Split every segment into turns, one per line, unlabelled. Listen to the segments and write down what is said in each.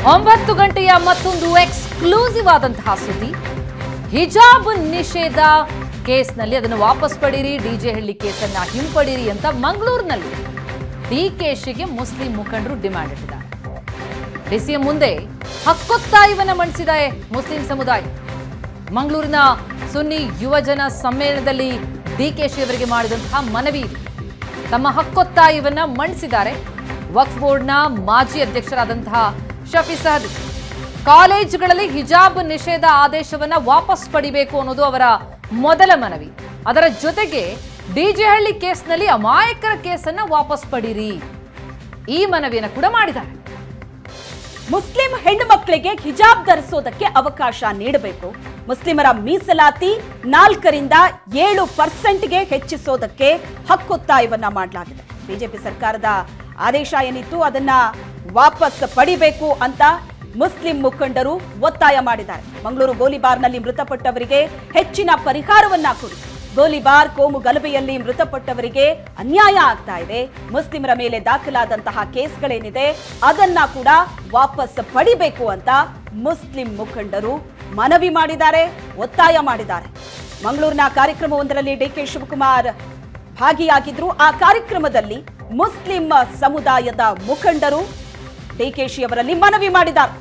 ಒಂಬತ್ತು ಗಂಟೆಯ ಮತ್ತೊಂದು ಎಕ್ಸ್ಕ್ಲೂಸಿವ್ ಆದಂತಹ ಸುದ್ದಿ ಹಿಜಾಬ್ ನಿಷೇಧ ಕೇಸ್ನಲ್ಲಿ ಅದನ್ನು ವಾಪಸ್ ಪಡೀರಿ ಡಿಜೆ ಹಳ್ಳಿ ಕೇಸನ್ನ ಹಿಂಪಡೀರಿ ಅಂತ ಮಂಗಳೂರಿನಲ್ಲಿ ಡಿಕೆಶಿಗೆ ಮುಸ್ಲಿಂ ಮುಖಂಡರು ಡಿಮ್ಯಾಂಡ್ ಇಟ್ಟಿದ್ದಾರೆ ಡಿಸಿಎಂ ಮುಂದೆ ಹಕ್ಕೊತ್ತಾಯವನ್ನ ಮಂಡಿಸಿದೆ ಮುಸ್ಲಿಂ ಸಮುದಾಯ ಮಂಗಳೂರಿನ ಸುನ್ನಿ ಯುವಜನ ಸಮ್ಮೇಳನದಲ್ಲಿ ಡಿಕೆಶಿ ಅವರಿಗೆ ಮಾಡಿದಂತಹ ಮನವಿ ಇದು ತಮ್ಮ ಹಕ್ಕೊತ್ತಾಯವನ್ನ ಮಂಡಿಸಿದ್ದಾರೆ ವಕ್ಫ್ ಬೋರ್ಡ್ನ ಮಾಜಿ ಅಧ್ಯಕ್ಷರಾದಂತಹ ಶಫಿ ಸಹದಿ ಕಾಲೇಜುಗಳಲ್ಲಿ ಹಿಜಾಬ್ ನಿಷೇಧ ಆದೇಶವನ್ನ ವಾಪಸ್ ಪಡಿಬೇಕು ಅನ್ನೋದು ಅವರ ಮೊದಲ ಮನವಿ ಅದರ ಜೊತೆಗೆ ಡಿಜೆಹಳ್ಳಿ ಕೇಸ್ನಲ್ಲಿ ಅಮಾಯಕರ ಕೇಸನ್ನ ವಾಪಸ್ ಪಡಿರಿ ಈ ಮನವಿಯನ್ನು ಕೂಡ ಮಾಡಿದ್ದಾರೆ
ಮುಸ್ಲಿಂ ಹೆಣ್ಣು ಮಕ್ಕಳಿಗೆ ಹಿಜಾಬ್ ಧರಿಸೋದಕ್ಕೆ ಅವಕಾಶ ನೀಡಬೇಕು ಮುಸ್ಲಿಮರ ಮೀಸಲಾತಿ ನಾಲ್ಕರಿಂದ ಏಳು ಪರ್ಸೆಂಟ್ಗೆ ಹೆಚ್ಚಿಸೋದಕ್ಕೆ ಹಕ್ಕೊತ್ತಾಯವನ್ನ ಮಾಡಲಾಗಿದೆ ಬಿಜೆಪಿ ಸರ್ಕಾರದ ಆದೇಶ ಏನಿತ್ತು ಅದನ್ನ ವಾಪಸ್ ಪಡಿಬೇಕು ಅಂತ ಮುಸ್ಲಿಂ ಮುಖಂಡರು ಒತ್ತಾಯ ಮಾಡಿದ್ದಾರೆ ಮಂಗಳೂರು ಗೋಲಿಬಾರ್ನಲ್ಲಿ ಮೃತಪಟ್ಟವರಿಗೆ ಹೆಚ್ಚಿನ ಪರಿಹಾರವನ್ನ ಕೊಡಿ ಗೋಲಿಬಾರ್ ಕೋಮು ಗಲಭೆಯಲ್ಲಿ ಮೃತಪಟ್ಟವರಿಗೆ ಅನ್ಯಾಯ ಆಗ್ತಾ ಇದೆ ಮುಸ್ಲಿಮರ ಮೇಲೆ ದಾಖಲಾದಂತಹ ಕೇಸ್ಗಳೇನಿದೆ ಅದನ್ನ ಕೂಡ ವಾಪಸ್ ಪಡಿಬೇಕು ಅಂತ ಮುಸ್ಲಿಂ ಮುಖಂಡರು ಮನವಿ ಮಾಡಿದ್ದಾರೆ ಒತ್ತಾಯ ಮಾಡಿದ್ದಾರೆ ಮಂಗಳೂರಿನ ಕಾರ್ಯಕ್ರಮವೊಂದರಲ್ಲಿ ಡಿಕೆ ಶಿವಕುಮಾರ್ ಭಾಗಿಯಾಗಿದ್ರು ಆ ಕಾರ್ಯಕ್ರಮದಲ್ಲಿ ಮುಸ್ಲಿಂ ಸಮುದಾಯದ ಮುಖಂಡರು ಡಿಕೆಶಿ ಅವರಲ್ಲಿ ಮನವಿ ಮಾಡಿದ್ದಾರೆ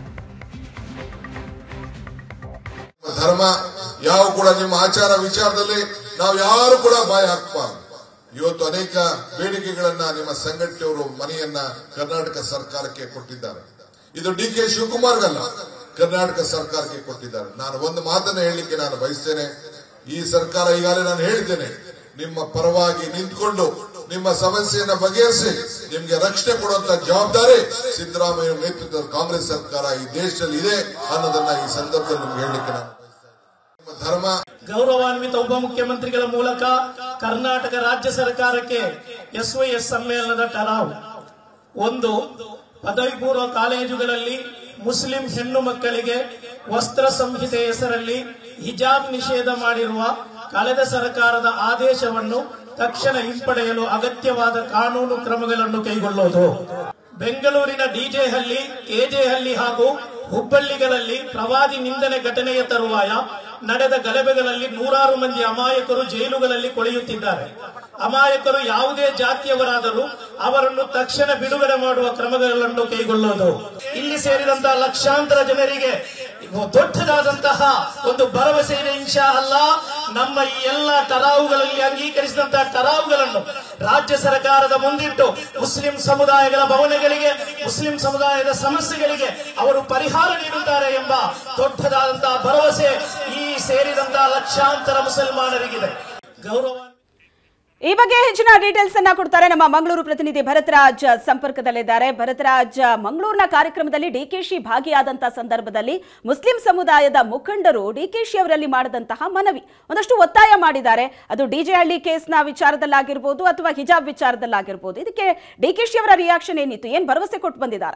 ಧರ್ಮ ಯಾವ ಕೂಡ ನಿಮ್ಮ ಆಚಾರ ವಿಚಾರದಲ್ಲಿ ನಾವು ಯಾರು ಕೂಡ ಬಾಯಿ ಹಾಕಬಾರ್ದು ಇವತ್ತು ಅನೇಕ ಬೇಡಿಕೆಗಳನ್ನ ನಿಮ್ಮ ಸಂಘಟನೆಯವರು ಮನೆಯನ್ನ ಕರ್ನಾಟಕ ಸರ್ಕಾರಕ್ಕೆ ಕೊಟ್ಟಿದ್ದಾರೆ ಇದು ಡಿ ಕೆ ಶಿವಕುಮಾರ್ಗಲ್ಲ ಕರ್ನಾಟಕ ಸರ್ಕಾರಕ್ಕೆ ಕೊಟ್ಟಿದ್ದಾರೆ ನಾನು ಒಂದು ಮಾತನ್ನ ಹೇಳಲಿಕ್ಕೆ ನಾನು ಬಯಸ್ತೇನೆ ಈ ಸರ್ಕಾರ ಈಗಾಗಲೇ ನಾನು ಹೇಳಿದ್ದೇನೆ ನಿಮ್ಮ ಪರವಾಗಿ ನಿಂತ್ಕೊಂಡು ನಿಮ್ಮ ಸಮಸ್ಯೆಯನ್ನ ಬಗೆಹರಿಸಿ ನಿಮ್ಗೆ ರಕ್ಷಣೆ ಕೊಡುವಂತ ಜವಾಬ್ದಾರಿ ಸಿದ್ದರಾಮಯ್ಯ ನೇತೃತ್ವದ ಕಾಂಗ್ರೆಸ್ ಸರ್ಕಾರ ಈ ದೇಶದಲ್ಲಿ ಇದೆ ಅನ್ನೋದನ್ನ ಈ ಸಂದರ್ಭದಲ್ಲಿ ನಿಮ್ಗೆ ಹೇಳಲಿಕ್ಕೆ ನಾನು ಬಯಸ್ತೇನೆ. ನಿಮ್ಮ ಧರ್ಮ
ಗೌರವಾನ್ವಿತ ಉಪಮುಖ್ಯಮಂತ್ರಿಗಳ ಮೂಲಕ ಕರ್ನಾಟಕ ರಾಜ್ಯ ಸರ್ಕಾರಕ್ಕೆ ಎಸ್ವೈಎಸ್ ಸಮ್ಮೇಳನದ ಠರಾವ್ ಒಂದು ಪದವಿ ಪೂರ್ವ ಕಾಲೇಜುಗಳಲ್ಲಿ ಮುಸ್ಲಿಂ ಹೆಣ್ಣು ಮಕ್ಕಳಿಗೆ ವಸ್ತ್ರ ಸಂಹಿತೆ ಹೆಸರಲ್ಲಿ ಹಿಜಾಬ್ ನಿಷೇಧ ಮಾಡಿರುವ ಕಳೆದ ಸರ್ಕಾರದ ಆದೇಶವನ್ನು ತಕ್ಷಣ ಹಿಂಪಡೆಯಲು ಅಗತ್ಯವಾದ ಕಾನೂನು ಕ್ರಮಗಳನ್ನು ಕೈಗೊಳ್ಳುವುದು ಬೆಂಗಳೂರಿನ ಡಿಜೆ ಹಳ್ಳಿ ಕೆಜೆ ಹಳ್ಳಿ ಹಾಗೂ ಹುಬ್ಬಳ್ಳಿಗಳಲ್ಲಿ ಪ್ರವಾದಿ ನಿಂದನೆ ಘಟನೆಯ ತರುವಾಯ ನಡೆದ ಗಲಭೆಗಳಲ್ಲಿ ನೂರಾರು ಮಂದಿ ಅಮಾಯಕರು ಜೈಲುಗಳಲ್ಲಿ ಕೊಳೆಯುತ್ತಿದ್ದಾರೆ ಅಮಾಯಕರು ಯಾವುದೇ ಜಾತಿಯವರಾದರೂ ಅವರನ್ನು ತಕ್ಷಣ ಬಿಡುಗಡೆ ಮಾಡುವ ಕ್ರಮಗಳನ್ನು ಕೈಗೊಳ್ಳುವುದು ಇಲ್ಲಿ ಸೇರಿದಂತಹ ಲಕ್ಷಾಂತರ ಜನರಿಗೆ ದೊಡ್ಡದಾದಂತಹ ಒಂದು ಭರವಸೆ ಇದೆ ಇನ್ಶಾ ಅಲ್ಲ ನಮ್ಮ ಈ ಎಲ್ಲ ಟರಾವುಗಳಲ್ಲಿ ಅಂಗೀಕರಿಸಿದಂತಹ ಟರಾವುಗಳನ್ನು ರಾಜ್ಯ ಸರ್ಕಾರದ ಮುಂದಿಟ್ಟು ಮುಸ್ಲಿಂ ಸಮುದಾಯಗಳ ಭವನಗಳಿಗೆ ಮುಸ್ಲಿಂ ಸಮುದಾಯದ ಸಮಸ್ಯೆಗಳಿಗೆ ಅವರು ಪರಿಹಾರ ನೀಡುತ್ತಾರೆ ಎಂಬ ದೊಡ್ಡದಾದಂತಹ ಭರವಸೆ ಈ ಸೇರಿದಂತಹ ಲಕ್ಷಾಂತರ ಮುಸಲ್ಮಾನರಿಗಿದೆ ಗೌರವ
ಈ ಬಗ್ಗೆ ಹೆಚ್ಚಿನ ಡೀಟೇಲ್ಸ್ ಅನ್ನ ಕೊಡ್ತಾರೆ ನಮ್ಮ ಮಂಗಳೂರು ಪ್ರತಿನಿಧಿ ಭರತರಾಜ್ ಸಂಪರ್ಕದಲ್ಲಿದ್ದಾರೆ ಭರತರಾಜ್ ಮಂಗಳೂರಿನ ಕಾರ್ಯಕ್ರಮದಲ್ಲಿ ಡಿಕೆಶಿ ಭಾಗಿಯಾದಂತಹ ಸಂದರ್ಭದಲ್ಲಿ ಮುಸ್ಲಿಂ ಸಮುದಾಯದ ಮುಖಂಡರು ಡಿಕೆಶಿ ಅವರಲ್ಲಿ ಮಾಡಿದಂತಹ ಮನವಿ ಒಂದಷ್ಟು ಒತ್ತಾಯ ಮಾಡಿದ್ದಾರೆ ಅದು ಡಿಜೆ ಹಳ್ಳಿ ಕೇಸ್ನ ವಿಚಾರದಲ್ಲಾಗಿರ್ಬೋದು ಅಥವಾ ಹಿಜಾಬ್ ವಿಚಾರದಲ್ಲಾಗಿರ್ಬೋದು ಇದಕ್ಕೆ ಡಿಕೆಶಿ ಅವರ ರಿಯಾಕ್ಷನ್ ಏನಿತ್ತು ಏನ್ ಭರವಸೆ ಕೊಟ್ಟು ಬಂದಿದ್ದಾರೆ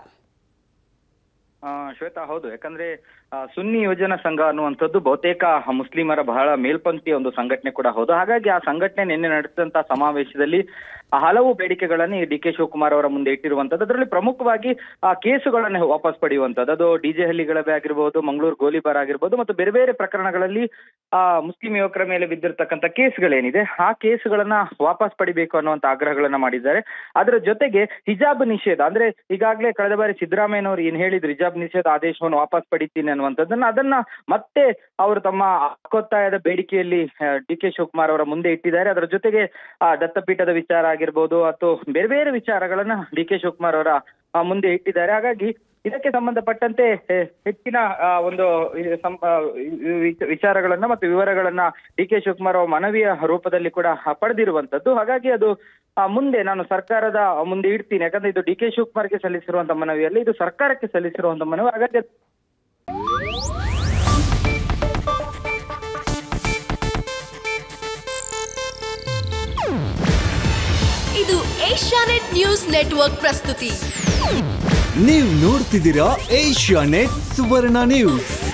ಆ, ಶ್ವೇತಾ ಹೌದು ಯಾಕಂದ್ರೆ ಆ, ಸುನ್ನಿ ಯುವಜನ ಸಂಘ ಅನ್ನುವಂಥದ್ದು ಬಹುತೇಕ ಮುಸ್ಲಿಮರ ಬಹಳ ಮೇಲ್ಪಂಕ್ತಿಯ ಒಂದು ಸಂಘಟನೆ ಕೂಡ ಹೌದು ಹಾಗಾಗಿ ಆ ಸಂಘಟನೆ ನಿನ್ನೆ ನಡೆಸಿದಂತಹ ಸಮಾವೇಶದಲ್ಲಿ ಆ ಹಲವು ಬೇಡಿಕೆಗಳನ್ನು ಡಿ ಕೆ ಶಿವಕುಮಾರ್ ಅವರ ಮುಂದೆ ಇಟ್ಟಿರುವಂತದ್ದು ಅದರಲ್ಲಿ ಪ್ರಮುಖವಾಗಿ ಆ ಕೇಸುಗಳನ್ನು ವಾಪಸ್ ಪಡೆಯುವಂತದ್ದು ಅದು ಡಿಜೆ ಹಳ್ಳಿಗಳವೇ ಆಗಿರ್ಬೋದು ಮಂಗಳೂರು ಗೋಲಿಬಾರ್ ಆಗಿರ್ಬೋದು ಮತ್ತು ಬೇರೆ ಬೇರೆ ಪ್ರಕರಣಗಳಲ್ಲಿ ಆ ಮುಸ್ಲಿಂ ಯುವಕರ ಮೇಲೆ ಬಿದ್ದಿರ್ತಕ್ಕಂಥ ಕೇಸ್ಗಳೇನಿದೆ ಆ ಕೇಸುಗಳನ್ನ ವಾಪಸ್ ಪಡಿಬೇಕು ಅನ್ನುವಂತ ಆಗ್ರಹಗಳನ್ನ ಮಾಡಿದ್ದಾರೆ ಅದರ ಜೊತೆಗೆ ಹಿಜಾಬ್ ನಿಷೇಧ ಅಂದ್ರೆ ಈಗಾಗಲೇ ಕಳೆದ ಬಾರಿ ಸಿದ್ದರಾಮಯ್ಯನವರು ಏನ್ ಹೇಳಿದ್ರು ಹಿಜಾಬ್ ನಿಷೇಧ ಆದೇಶವನ್ನು ವಾಪಸ್ ಪಡಿತೀನಿ ಅನ್ನುವಂಥದ್ದನ್ನ ಅದನ್ನ ಮತ್ತೆ ಅವರು ತಮ್ಮ ಹಕ್ಕೊತ್ತಾಯದ ಬೇಡಿಕೆಯಲ್ಲಿ ಡಿ ಕೆ ಶಿವಕುಮಾರ್ ಅವರ ಮುಂದೆ ಇಟ್ಟಿದ್ದಾರೆ ಅದರ ಜೊತೆಗೆ ಆ, ದತ್ತಪೀಠದ ವಿಚಾರ ಆಗಿರ್ಬೋದು ಅಥವಾ ಬೇರೆ ಬೇರೆ ವಿಚಾರಗಳನ್ನ ಡಿ ಕೆ ಶಿವಕುಮಾರ್ ಅವರ ಆ, ಮುಂದೆ ಇಟ್ಟಿದ್ದಾರೆ ಹಾಗಾಗಿ ಇದಕ್ಕೆ ಸಂಬಂಧಪಟ್ಟಂತೆ ಹೆ- ಹೆಚ್ಚಿನ ಆ, ಒಂದು ಈ ಸಂ- ಆ, ಈ ವಿಚ- ವಿಚಾರಗಳನ್ನ ಮತ್ತು ವಿವರಗಳನ್ನ ಡಿ ಕೆ ಶಿವಕುಮಾರ್ ಅವರ ಮನವಿಯ ರೂಪದಲ್ಲಿ ಕೂಡ ಪಡೆದಿರುವಂತದ್ದು ಹಾಗಾಗಿ ಅದು ಆ, ಮುಂದೆ ನಾನು ಸರ್ಕಾರದ ಮುಂದೆ ಇಡ್ತೀನಿ ಯಾಕಂದ್ರೆ ಇದು ಡಿ ಕೆ ಶಿವಕುಮಾರ್ಗೆ ಸಲ್ಲಿಸಿರುವಂತ ಮನವಿಯಲ್ಲ ಇದು ಸರ್ಕಾರಕ್ಕೆ ಸಲ್ಲಿಸಿರುವಂತ ಮನವಿ ಹಾಗಾಗಿ
ಇದು ಏಷ್ಯಾನೆಟ್ ನ್ಯೂಸ್ ನೆಟ್ವರ್ಕ್ ಪ್ರಸ್ತುತಿ
ನೀವು ನೋಡ್ತಿದ್ದೀರಾ ಏಷ್ಯಾ ನೆಟ್ ಸುವರ್ಣ ನ್ಯೂಸ್